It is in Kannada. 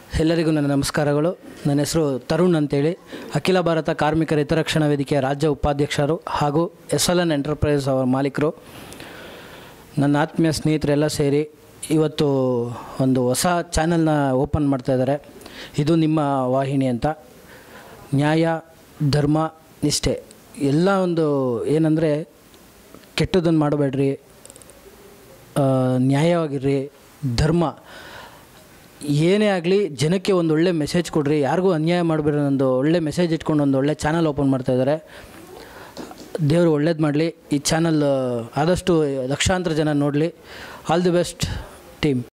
ಎಲ್ಲರಿಗೂ ನನ್ನ ನಮಸ್ಕಾರಗಳು ನನ್ನ ಹೆಸರು ತರುಣ್ ಅಂತೇಳಿ ಅಖಿಲ ಭಾರತ ಕಾರ್ಮಿಕರ ಹಿತರಕ್ಷಣಾ ವೇದಿಕೆಯ ರಾಜ್ಯ ಉಪಾಧ್ಯಕ್ಷರು ಹಾಗೂ ಎಸ್ ಎಲ್ ಎನ್ ಎಂಟರ್ಪ್ರೈಸ್ ಅವರ ಮಾಲೀಕರು ನನ್ನ ಆತ್ಮೀಯ ಸ್ನೇಹಿತರೆಲ್ಲ ಸೇರಿ ಇವತ್ತು ಒಂದು ಹೊಸ ಚಾನಲ್ನ ಓಪನ್ ಮಾಡ್ತಾ ಇದ್ದಾರೆ ಇದು ನಿಮ್ಮ ವಾಹಿನಿ ಅಂತ ನ್ಯಾಯ ಧರ್ಮ ನಿಷ್ಠೆ ಎಲ್ಲ ಒಂದು ಏನಂದರೆ ಕೆಟ್ಟದನ್ನು ಮಾಡಬೇಡ್ರಿ ಆ, ನ್ಯಾಯವಾಗಿರ್ರಿ ಧರ್ಮ ಏನೇ ಆಗಲಿ ಜನಕ್ಕೆ ಒಂದು ಒಳ್ಳೆ ಮೆಸೇಜ್ ಕೊಡ್ರಿ ಯಾರಿಗೂ ಅನ್ಯಾಯ ಮಾಡಬೇಡಿ ಒಂದು ಒಳ್ಳೆ ಮೆಸೇಜ್ ಇಟ್ಕೊಂಡು ಒಂದು ಒಳ್ಳೆ ಚಾನಲ್ ಓಪನ್ ಮಾಡ್ತಾ ಇದ್ದಾರೆ ದೇವರು ಒಳ್ಳೇದು ಮಾಡಲಿ ಈ ಚಾನಲ್ ಆದಷ್ಟು ಲಕ್ಷಾಂತರ ಜನ ನೋಡಲಿ ಆಲ್ ದಿ ಬೆಸ್ಟ್ ಟೀಮ್